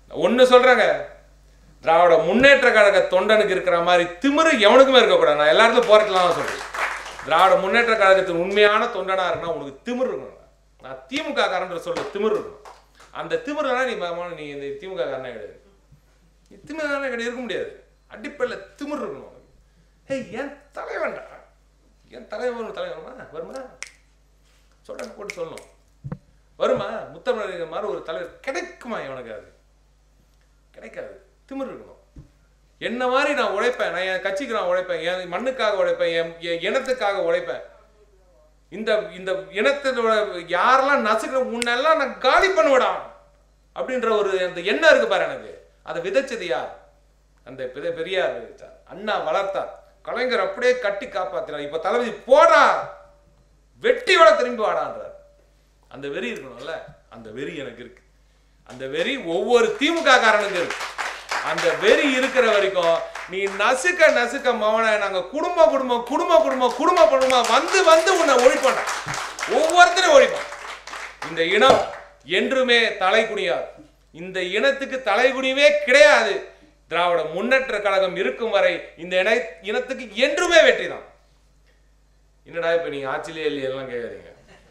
ஒன்று சொல்கிறேங்க திராவிட முன்னேற்ற கழக தொண்டனுக்கு இருக்கிற மாதிரி திமிரு எவனுக்குமே இருக்கக்கூடாது நான் எல்லாருக்கும் போராட்டலாம் சொல்கிறேன் திராவிட முன்னேற்ற கழகத்தின் உண்மையான தொண்டனாக இருக்குன்னா உனக்கு திமிரு இருக்கணும் நான் திமுக காரன்ற சொல்ல திமிரு இருக்கணும் அந்த திமிருனா நீ மகமான நீ இந்த திமுக காரனே கிடையாது நீ திமிரு காரனே கிடையாது இருக்க முடியாது அடிப்படையில் திமிரு இருக்கணும் உனக்கு ஏய் என் தலைவன்டா என் தலைவன் தலைவருமா வருமா சொல்ற போட்டு சொல்லணும் வருமா முத்தமிழர் மாதிரி ஒரு தலைவர் கிடைக்குமா இவனுக்கு அது கிடைக்காது திமிரு இருக்கணும் என்ன மாதிரி நான் உழைப்பேன் நான் என் கட்சிக்கு நான் உழைப்பேன் என் மண்ணுக்காக உழைப்பேன் என் என் இனத்துக்காக உழைப்பேன் இந்த இந்த இனத்தோட யாரெல்லாம் நசுக்கிற முன்னெல்லாம் நான் காலி பண்ணுவேடா அப்படின்ற ஒரு அந்த எண்ணம் இருக்கு பாரு எனக்கு அதை விதைச்சது யார் அந்த பெரிய பெரியார் விதைச்சார் அண்ணா வளர்த்தார் கலைஞர் அப்படியே கட்டி காப்பாத்தினார் இப்ப தளபதி போடா வெட்டி வள திரும்பி வாடான்றார் அந்த வெறி இருக்கணும்ல அந்த வெறி எனக்கு இருக்கு அந்த வெறி ஒவ்வொரு திமுக காரனுக்கு இருக்கு அந்த வெறி இருக்கிற வரைக்கும் நீ நசுக்க நசுக்க மவனை நாங்க குடும்ப குடும்பம் குடும்ப குடும்பம் குடும்ப குடும்பம் வந்து வந்து உன்னை ஒழிப்போம் ஒவ்வொருத்தரும் ஒழிப்போம் இந்த இனம் என்றுமே தலை குனியாது இந்த இனத்துக்கு தலை குனிவே கிடையாது திராவிட முன்னேற்ற கழகம் இருக்கும் வரை இந்த இன இனத்துக்கு என்றுமே வெற்றி தான் என்னடா இப்ப நீங்க ஆட்சியிலே இல்லையே எல்லாம் கேட்காதீங்க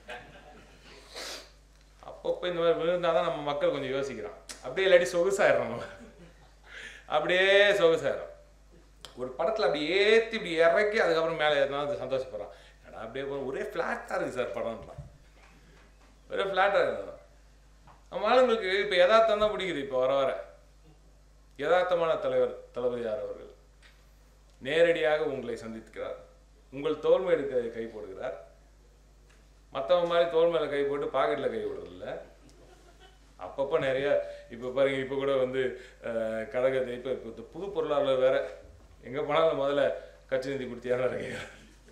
அப்பப்போ இந்த மாதிரி விழுந்தாதான் நம்ம மக்கள் கொஞ்சம் யோசிக்கிறோம் அப்படியே இல்லாட்டி சொகுசாயிடும் நம்ம அப்படியே சொகுசாயிரும் ஒரு படத்துல அப்படி ஏத்தி இப்படி இறக்கி அதுக்கப்புறம் மேலே ஏறினா அது சந்தோஷப்படுறான் ஏன்னா அப்படியே போனா ஒரே ஃப்ளாட்டாக இருக்குது சார் படம்ன்றான் ஒரே ஃப்ளாட்டாக இருக்குது நம்ம ஆளுங்களுக்கு இப்போ யதார்த்தம் தான் பிடிக்குது இப்போ வர வர யதார்த்தமான தலைவர் தளபதியார் அவர்கள் நேரடியாக உங்களை சந்திக்கிறார் உங்கள் தோல் மேடு கை கை போடுகிறார் மற்றவங்க மாதிரி தோல் மேலே கை போட்டு பாக்கெட்டில் கை விடுறதில்ல அப்பப்போ நிறைய இப்போ பாருங்க இப்போ கூட வந்து அஹ், கழகத்தை இப்போ இப்போ இந்த புது பொருளாளர் வேற எங்கே போனாலும் முதல்ல கட்சி நிதி கொடுத்தியான கேட்குறாரு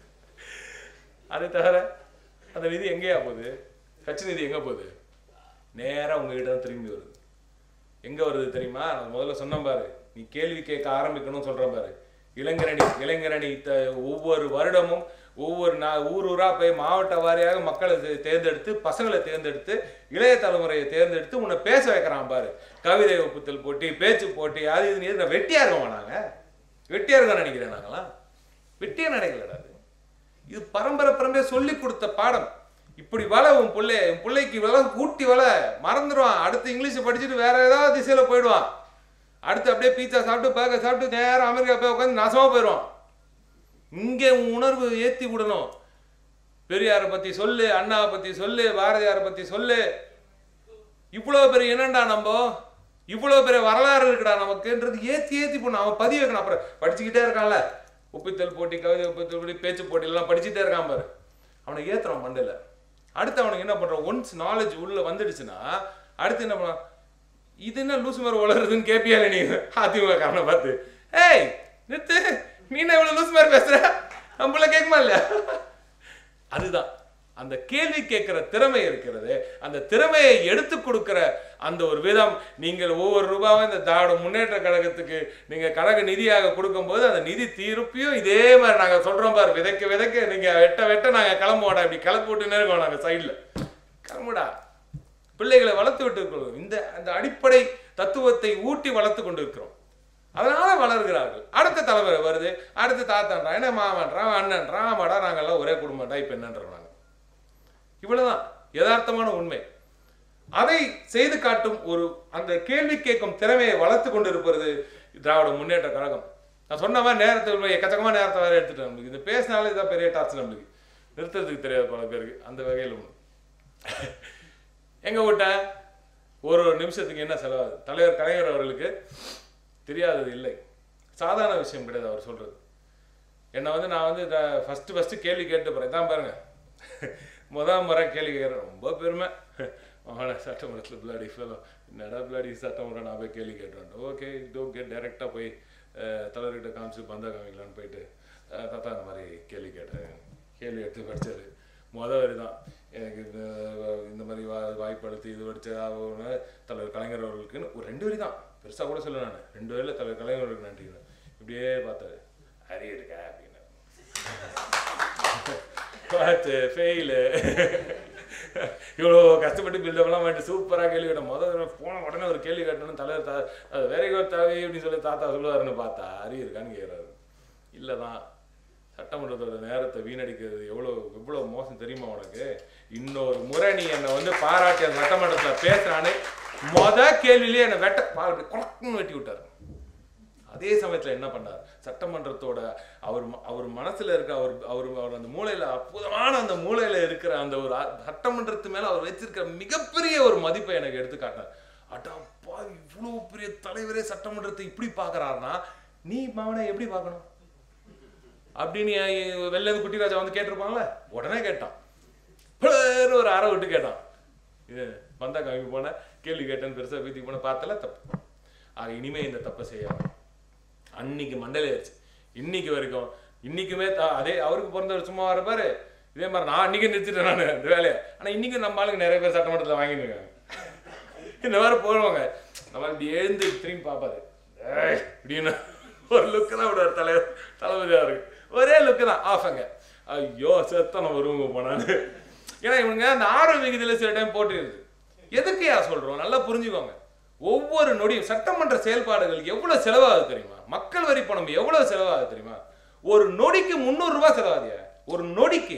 அது தவிர அந்த நிதி எங்கேயா போகுது கட்சி நிதி எங்கே போகுது நேராக உங்ககிட்ட தான் திரும்பி வருது எங்கே வருது தெரியுமா நான் முதல்ல சொன்னேன் பாரு நீ கேள்வி கேட்க ஆரம்பிக்கணும்னு சொல்கிறேன் பாரு இளைஞரணி இளைஞரணி த ஒவ்வொரு வருடமும் ஒவ்வொரு நா ஊர் ஊரா போய் மாவட்ட வாரியாக மக்களை தே- தேர்ந்தெடுத்து பசங்களை தேர்ந்தெடுத்து இளைய தலைமுறையை தேர்ந்தெடுத்து உன்னை பேச வைக்கிறான் பாரு கவிதை ஒப்புத்தல் போட்டி பேச்சு போட்டி அது இது இது நான் வெட்டியா இருக்கோமா நாங்க வெட்டியா இருக்கோம் நினைக்கிறேன் நாங்களாம் வெட்டியா நினைக்கலடா அது இது பரம்பரை பரம்பரை சொல்லி கொடுத்த பாடம் இப்படி வள உன் பிள்ளை உன் பிள்ளைக்கு வள கூட்டி வள மறந்துடுவான் அடுத்து இங்கிலீஷ் படிச்சுட்டு வேற ஏதாவது திசையில போயிடுவான் அடுத்து அப்படியே பீட்சா சாப்பிட்டு பேக்கர் சாப்பிட்டு நேரம் அமெரிக்கா போய் உட்காந்து நாசமா போயிடுவான் இங்கே உன் உணர்வு ஏத்தி விடணும் பெரியாரை பத்தி சொல்லு அண்ணாவை பத்தி சொல்லு பாரதியாரை பத்தி சொல்லு இவ்வளவு பெரிய என்னண்டா நம்ம இவ்வளவு பெரிய வரலாறு இருக்குடா நமக்குன்றது ஏத்தி ஏத்தி போடணும் அவன் பதிவு வைக்கணும் அப்புறம் படிச்சுக்கிட்டே இருக்கான்ல ஒப்பித்தல் போட்டி கவிதை ஒப்பித்தல் போட்டி பேச்சு போட்டி எல்லாம் படிச்சுட்டே இருக்கான் பாரு அவனை ஏத்துறான் மண்டையில அடுத்து அவனுக்கு என்ன பண்றான் ஒன்ஸ் நாலேஜ் உள்ள வந்துடுச்சுன்னா அடுத்து என்ன பண்ணான் இது என்ன லூசு மாதிரி வளருதுன்னு கேப்பியா நீ அதிமுக காரனை பார்த்து ஏய் நிறுத்து நீ என்ன இவ்வளவு லூசு மாதிரி பேசுற நம்மள கேட்குமா இல்லையா அதுதான் அந்த கேள்வி கேட்கிற திறமை இருக்கிறது அந்த திறமையை எடுத்து கொடுக்கிற அந்த ஒரு விதம் நீங்கள் ஒவ்வொரு ரூபாவும் இந்த திராவிட முன்னேற்ற கழகத்துக்கு நீங்க கழக நிதியாக கொடுக்கும்போது அந்த நிதி திருப்பியும் இதே மாதிரி நாங்க சொல்றோம் பாரு விதைக்க விதைக்க நீங்க வெட்ட வெட்ட நாங்க கிளம்புவோடா இப்படி கிளப்பி விட்டுனே இருக்கோம் நாங்க சைடில் கிளம்புடா பிள்ளைகளை வளர்த்து விட்டு இருக்கிறோம் இந்த அந்த அடிப்படை தத்துவத்தை ஊட்டி வளர்த்து கொண்டு இருக்கிறோம் அதனால வளர்கிறார்கள் அடுத்த தலைமுறை வருது அடுத்த தாத்தான்றான் என்ன மாமன்றான் அண்ணன்றான் ஆமாடா நாங்கெல்லாம் ஒரே குடும்பம்டா இப்போ என்னன்றோம் நாங்கள் இவ்வளவுதான் யதார்த்தமான உண்மை அதை செய்து காட்டும் ஒரு அந்த கேள்வி கேட்கும் திறமையை வளர்த்து கொண்டு இருப்பது திராவிட முன்னேற்ற கழகம் நான் சொன்ன மாதிரி நேரத்தில் எக்கச்சக்கமான நேரத்தை வேற எடுத்துட்டேன் நம்மளுக்கு இது பேசினாலே இதான் பெரிய டார்ச் நம்மளுக்கு நிறுத்துறதுக்கு தெரியாது பல பேருக்கு அந்த வகையில் ஒன்று எங்க விட்டேன் ஒரு ஒரு நிமிஷத்துக்கு என்ன செலவாகுது தலைவர் கலைஞர் அவர்களுக்கு தெரியாதது இல்லை சாதாரண விஷயம் கிடையாது அவர் சொல்றது என்னை வந்து நான் வந்து ஃபஸ்ட்டு ஃபஸ்ட்டு கேள்வி கேட்டு போகிறேன் தான் பாருங்க முதல் முறை கேள்வி கேட்குறேன் ரொம்ப பெருமை அவனை சட்டமன்றத்தில் பிளாடி ஃபெலோ என்னடா பிளாடி சட்டமன்றம் நான் போய் கேள்வி கேட்டுவேன் ஓகே டோன்ட் கேட் டைரெக்டாக போய் அஹ், தலைவர்கிட்ட காமிச்சு பந்தா காமிக்கலான்னு போயிட்டு அஹ், தாத்தா இந்த மாதிரி கேள்வி கேட்டேன் கேள்வி எடுத்து படிச்சாரு முத வரி தான் எனக்கு இந்த இந்த மாதிரி வா வாய்ப்பு அழுத்தி இது படிச்ச ஆகும்னு தலைவர் கலைஞர் அவர்களுக்குன்னு ஒரு ரெண்டு வரி தான் பெருசாக கூட சொல்ல நான் ரெண்டு வரியில் தலைவர் கலைஞர் அவர்களுக்கு நன்றி இப்படியே பார்த்தாரு ஹரி இருக்கா அப்படின்னு பார்த்து ஃபெயிலு இவ்வளோ கஷ்டப்பட்டு பில்டப்லாம் பண்ணிட்டு சூப்பராக கேள்வி கேட்டேன் முதல் தடவை போன உடனே ஒரு கேள்வி கேட்டோன்னு தலைவர் தா அது வெரி குட் தலைவி அப்படின்னு சொல்லி தாத்தா சொல்லுவாருன்னு பார்த்தா அறிவு இருக்கான்னு கேட்குறாரு இல்லை தான் சட்டமன்றத்தோட நேரத்தை வீணடிக்கிறது எவ்வளோ எவ்வளோ மோசம் தெரியுமா உனக்கு இன்னொரு முறை நீ என்னை வந்து பாராட்டி அந்த சட்டமன்றத்தில் பேசுறான்னு மொத கேள்வியிலேயே என்னை வெட்ட பால் அப்படி குழக்குன்னு வெட்டி விட்டார் அதே சமயத்தில் என்ன பண்ணார் சட்டமன்றத்தோட அவர் ம- அவர் மனசுல இருக்க அவர் அவர் அவர் அந்த மூளையில அற்புதமான அந்த மூளையில இருக்கிற அந்த ஒரு அ- சட்டமன்றத்து மேல அவர் வச்சிருக்கிற மிகப்பெரிய ஒரு மதிப்பை எனக்கு எடுத்து காட்டினார் அடப்பா இவ்வளவு பெரிய தலைவரே சட்டமன்றத்தை இப்படி பார்க்கறாருன்னா நீ மவனை எப்படி பார்க்கணும் அப்படின்னு என் வெளில இருந்து குட்டிராஜா வந்து கேட்டிருப்பாங்களே உடனே கேட்டான் பிளேர்னு ஒரு அரை விட்டு கேட்டான் இது வந்தா கம்மி போன கேள்வி கேட்டேன்னு பெருசா பீத்தி போன பார்த்தல தப்பு ஆக இனிமே இந்த தப்பை செய்யாம அன்னைக்கு மண்டல ஆயிடுச்சு இன்னைக்கு வரைக்கும் இன்னைக்குமே த- அதே அவருக்கு பிறந்தவர் சும்மா வரப்பாரு இதே மாதிரி நான் அன்னைக்கு நிறுத்திட்டேன் நான் இந்த வேலையை ஆனா இன்னைக்கும் நம்ம ஆளுங்க நிறைய பேர் சட்டமன்றத்தில் வாங்கிட்டு இருக்காங்க இந்த மாதிரி போடுவாங்க நம்ம இப்படி எழுந்து திரும்பி பார்ப்பாரு ஏய் இப்படின்னு ஒரு லுக்கு தான் விடுவார் தலைவர் தளபதியாக இருக்கு ஒரே லுக்கு தான் ஆஃபங்க ஐயோ செத்த நம்ம ரூமுக்கு போனான்னு ஏன்னா இவனுங்க அந்த ஆர்வ விகிதியில் சில டைம் போட்டுருது எதுக்கு யா சொல்றோம் நல்லா புரிஞ்சுக்கோங்க ஒவ்வொரு நொடியும் சட்டமன்ற செயல்பாடுகள் எவ்வளவு செலவாகுது தெரியுமா மக்கள் வரி பணம் எவ்வளவு செலவாகுது தெரியுமா ஒரு நொடிக்கு முந்நூறு ரூபாய் செலவாதியா ஒரு நொடிக்கு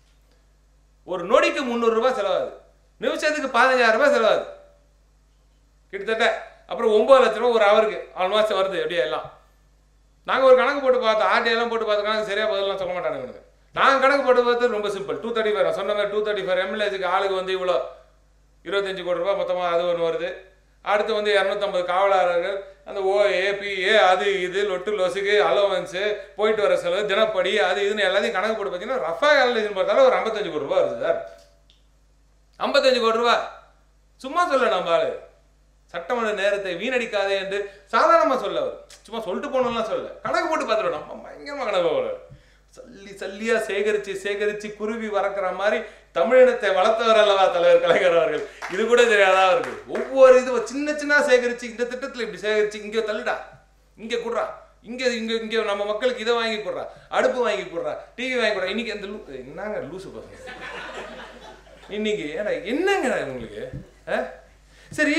ஒரு நொடிக்கு முந்நூறு ரூபாய் செலவாகுது நிமிஷத்துக்கு பதினஞ்சாயிரம் ரூபாய் செலவாகுது கிட்டத்தட்ட அப்புறம் ஒன்பது லட்ச ரூபா ஒரு ஹவருக்கு ஆல்மோஸ்ட் வருது எப்படியா எல்லாம் நாங்கள் ஒரு கணக்கு போட்டு பார்த்தோம் RTI எல்லாம் போட்டு பார்த்த கணக்கு சரியாக பதிலாம் சொல்ல மாட்டாங்க எனக்கு நாங்கள் கணக்கு போட்டு பார்த்தது ரொம்ப சிம்பிள் டூ தேர்ட்டி ஃபைவ் சொன்ன மாதிரி டூ தேர்ட்டி ஃபைவ் எம்எல்ஏஸுக்கு ஆளுக்கு வந்து இவ்வளோ இருபத்தஞ்சு கோடி ரூபாய் மொத்தமாக அது ஒன்று வருது அடுத்து வந்து இரநூத்தம்பது காவலாளர்கள் அந்த ஓ ஏபி ஏ அது இது லொட்டு லொசுக்கு அலோவன்ஸு போயிட்டு வர செலவு தினப்படி அது இதுன்னு எல்லாத்தையும் கணக்கு போட்டு பார்த்தீங்கன்னா ரஃபா காலேஜ் பார்த்தாலும் ஒரு ஐம்பத்தஞ்சு கோடி ரூபாய் வருது சார் ஐம்பத்தஞ்சு கோடி ரூபாய் சும்மா சொல்ல நம்ம ஆளு சட்டமன்ற நேரத்தை வீணடிக்காதே என்று சாதாரணமா சொல்ல அவர் சும்மா சொல்லிட்டு போனோம்லாம் சொல்ல கணக்கு போட்டு பார்த்துருவோம் நம்ம பயங்கரமா கணக்கு போடுறாரு சல்லி சல்லியா சேகரிச்சு சேகரிச்சு குருவி வறக்கிற மாதிரி தமிழினத்தை வளர்த்தவர் அல்லவா தலைவர் கலைஞர் அவர்கள் இது கூட தெரியாதா அவருக்கு ஒவ்வொரு இது சின்ன சின்ன சேகரிச்சு இந்த திட்டத்துல இப்படி சேகரிச்சு இங்க தள்ளுடா இங்க குடுறா இங்க இங்க இங்க நம்ம மக்களுக்கு இதை வாங்கி கொடுறா அடுப்பு வாங்கி கொடுறா டிவி வாங்கி கொடுறா இன்னைக்கு அந்த லூ என்னங்க லூசு பசங்க இன்னைக்கு ஏடா என்னங்க உங்களுக்கு ஆ? சரி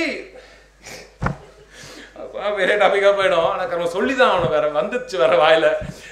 அப்பா வேற டாபிக்காக போயிடும் ஆனால் நம்ம சொல்லி தான் ஆகணும் வேற வந்துச்சு வேற வாயில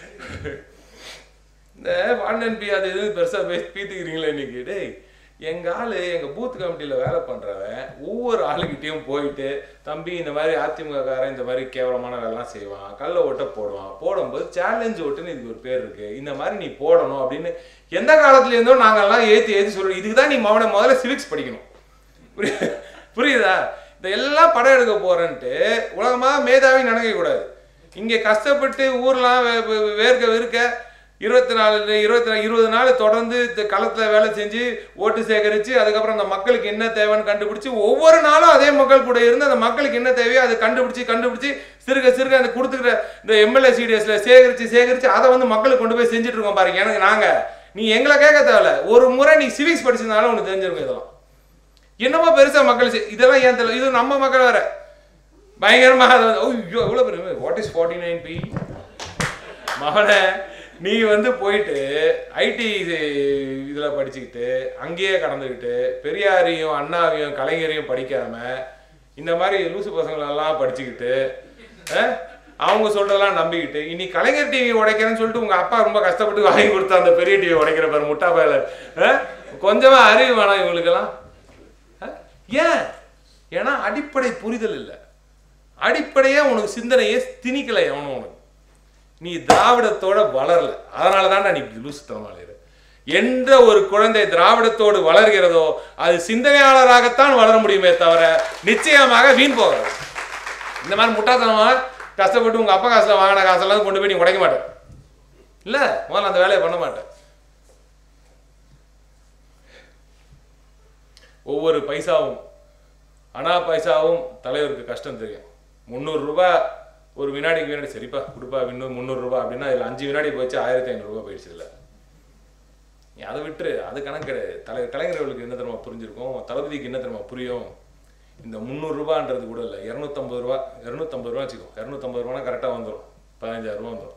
இந்த வாண்டன் பி அது இது பெருசாக பேசி பீத்துக்கிறீங்களே இன்னைக்கு டேய் எங்க ஆளு எங்க பூத் கமிட்டியில வேலை பண்றவன் ஒவ்வொரு ஆளுகிட்டயும் போயிட்டு தம்பி இந்த மாதிரி அதிமுக காரன் இந்த மாதிரி கேவலமான வேலைலாம் செய்வான் கல்ல ஓட்ட போடுவான் போடும்போது சேலஞ்ச் ஓட்டுன்னு இதுக்கு ஒரு பேர் இருக்கு இந்த மாதிரி நீ போடணும் அப்படின்னு எந்த காலத்துல இருந்தோ நாங்கெல்லாம் ஏத்தி ஏத்தி சொல்றோம் இதுக்கு தான் நீ மவனை முதல்ல சிவிக்ஸ் படிக்கணும் புரியுது புரியுதா இந்த எல்லாம் படம் எடுக்க போறேன்ட்டு உலகமா மேதாவி நினைக்க கூடாது இங்க கஷ்டப்பட்டு ஊர்லாம் வே- வே- வேர்க்க விருக்க இருபத்தி நாலு இருபத்தி நாலு இருபது நாள் தொடர்ந்து இந்த களத்துல வேலை செஞ்சு ஓட்டு சேகரிச்சு அதுக்கப்புறம் அந்த மக்களுக்கு என்ன தேவைன்னு கண்டுபிடிச்சு ஒவ்வொரு நாளும் அதே மக்கள் கூட இருந்து அந்த மக்களுக்கு என்ன தேவையோ அதை கண்டுபிடிச்சு கண்டுபிடிச்சு சிறுக சிறுக அந்த கொடுத்துக்கிற இந்த எம்எல்ஏ சிடிஎஸ்ல சேகரிச்சு சேகரிச்சு அதை வந்து மக்களுக்கு கொண்டு போய் செஞ்சுட்டு இருக்கோம் பாருங்க எனக்கு நாங்க நீ எங்களை கேட்க தேவையில்ல ஒரு முறை நீ சிவிக்ஸ் படிச்சிருந்தாலும் உனக்கு தெரிஞ்சிருக்கும் இதெல்லாம் என்னமோ பெருசா மக்கள் செய்- இதெல்லாம் ஏன் தெரியல இது நம்ம மக்கள் வேற பயங்கரமா அதை வந்து ஐயோ எவ்வளோ பெரிய what is forty nine B மகனே நீ வந்து போயிட்டு ஐடி இதில் படிச்சுக்கிட்டு அங்கேயே கடந்துக்கிட்டு பெரியாரையும் அண்ணாவையும் கலைஞரையும் படிக்காம இந்த மாதிரி லூசு பசங்களெல்லாம் படிச்சுக்கிட்டு அஹ், அவங்க சொல்றதெல்லாம் நம்பிக்கிட்டு இனி கலைஞர் டிவி உடைக்கிறேன்னு சொல்லிட்டு உங்க அப்பா ரொம்ப கஷ்டப்பட்டு வாங்கி கொடுத்த அந்த பெரிய டிவி உடைக்கிற பாரு முட்டா பயல கொஞ்சமா அறிவு வேணாம் இவங்களுக்கெல்லாம் அஹ்? ஏன் ஏன்னா அடிப்படை புரிதல் இல்லை அடிப்படையே உனக்கு சிந்தனையே திணிக்கலை எவனும் உனக்கு நீ திராவிடத்தோட வளரல அதனால தான் நீ இப்படி லூசுத்தனமாக எந்த ஒரு குழந்தை திராவிடத்தோடு வளர்கிறதோ அது சிந்தனையாளராகத்தான் வளர முடியுமே தவிர நிச்சயமாக வீண் போகாது இந்த மாதிரி முட்டாத்தனமா கஷ்டப்பட்டு உங்க அப்பா காசுல வாங்கின காசெல்லாம் கொண்டு போய் நீ உடைக்க மாட்டேன் இல்ல முதல்ல அந்த வேலையை பண்ண மாட்டேன் ஒவ்வொரு பைசாவும் அனா பைசாவும் தலைவருக்கு கஷ்டம் தெரியும் முந்நூறு ரூபாய் ஒரு வினாடிக்கு வினாடி சரிப்பா கொடுப்பா இன்னும் முந்நூறு ரூபாய் அப்படின்னா இதில் அஞ்சு வினாடி போச்சு ஆயிரத்தி ஐநூறுரூவா போயிடுச்சு இல்லை நீ அதை விட்டுரு அது கணக்கு கிடையாது தலை கலைஞர்களுக்கு என்ன தெரியுமா புரிஞ்சிருக்கும் தளபதிக்கு என்ன தெரியுமா புரியும் இந்த முந்நூறு ரூபான்றது கூட இல்லை இரநூத்தம்பது ரூபா இரநூத்தம்பது ரூபா வச்சுக்கோ இரநூத்தம்பது ரூபானா கரெக்டாக வந்துடும் பதினஞ்சாயிரம் ரூபா வந்துடும்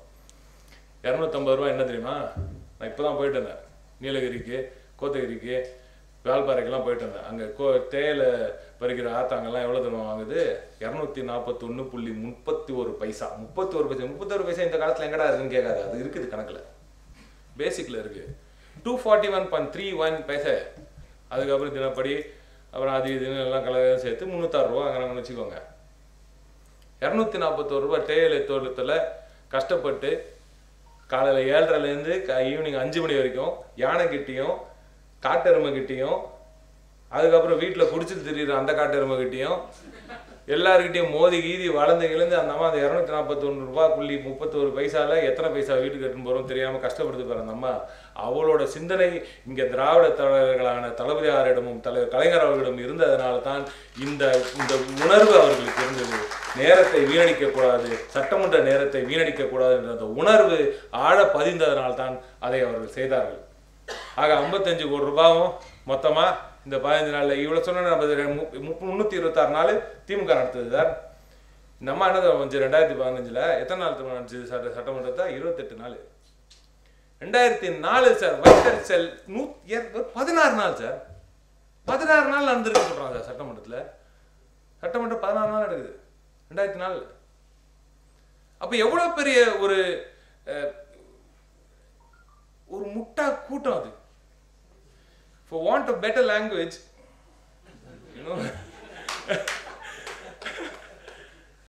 இரநூத்தம்பது ரூபா என்ன தெரியுமா நான் இப்போ தான் போயிட்டு இருந்தேன் நீலகிரிக்கு கோத்தகிரிக்கு வேல்பாறைக்கெல்லாம் போயிட்டு வந்தேன் அங்கே கோ தேயிலை பறிக்கிற ஆத்தாங்கெல்லாம் எவ்வளோ தூரம் வாங்குது இரநூத்தி நாற்பத்தொன்று புள்ளி முப்பத்தி ஒரு பைசா முப்பத்தி ஒரு பைசா முப்பத்தொரு பைசா இந்த காலத்தில் எங்கடா இருக்குன்னு கேட்காது அது இருக்குது கணக்கில் பேசிக்கில் இருக்குது two forty one point three one paisa அதுக்கப்புறம் தினப்படி அப்புறம் அது இதுன்னு எல்லாம் கலவையும் சேர்த்து முந்நூத்தாறு ரூபா வாங்குறாங்கன்னு வச்சுக்கோங்க இரநூத்தி நாற்பத்தோரு ரூபாய் தேயிலை தோட்டத்தில் கஷ்டப்பட்டு காலையில் ஏழரைலேருந்து ஈவினிங் அஞ்சு மணி வரைக்கும் யானைக்கிட்டேயும் காட்டெருமைக்கிட்டேயும் அதுக்கப்புறம் வீட்டில் குடிச்சிட்டு திரியிற அந்த காட்டெருமைக்கிட்டேயும் எல்லாருக்கிட்டையும் மோதி கீதி வளர்ந்து கிழந்து அந்த அம்மா அந்த இரநூத்தி நாற்பத்தொன்று ரூபா புள்ளி முப்பத்தோரு பைசால எத்தனை பைசா வீட்டுக்கு எடுத்துன்னு போகிறோம் தெரியாமல் கஷ்டப்படுத்து பாரு அந்த அம்மா அவளோட சிந்தனை இங்கே திராவிட தலைவர்களான தளபதியாரிடமும் தலைவர் கலைஞர் அவர்களிடம் இருந்ததனால தான் இந்த இந்த உணர்வு அவர்களுக்கு இருந்தது நேரத்தை வீணடிக்கக்கூடாது சட்டமன்ற நேரத்தை வீணடிக்கக்கூடாது என்ற அந்த உணர்வு ஆழ பதிந்ததனால தான் அதை அவர்கள் செய்தார்கள் ஆக ஐம்பத்தஞ்சு கோடி ரூபாயும் மொத்தமாக இந்த பதினஞ்சு நாளில் இவ்வளோ சொன்ன நம்ம முந்நூற்றி இருபத்தாறு நாள் திமுக நடத்துது சார் நம்ம என்ன வந்துச்சு ரெண்டாயிரத்தி பதினஞ்சில் எத்தனை நாள் திரும்ப நடந்துச்சு சட்ட சட்டமன்றத்தை இருபத்தெட்டு நாள் ரெண்டாயிரத்தி நாலு சார் வைத்தறிச்சல் நூ ஏ- பதினாறு நாள் சார் பதினாறு நாள் நடந்திருக்கு சொல்கிறாங்க சார் சட்டமன்றத்தில் சட்டமன்றம் பதினாறு நாள் நடக்குது ரெண்டாயிரத்தி நாலு அப்போ எவ்வளோ பெரிய ஒரு அஹ், ஒரு முட்டா கூட்டம் அது for want of better language you know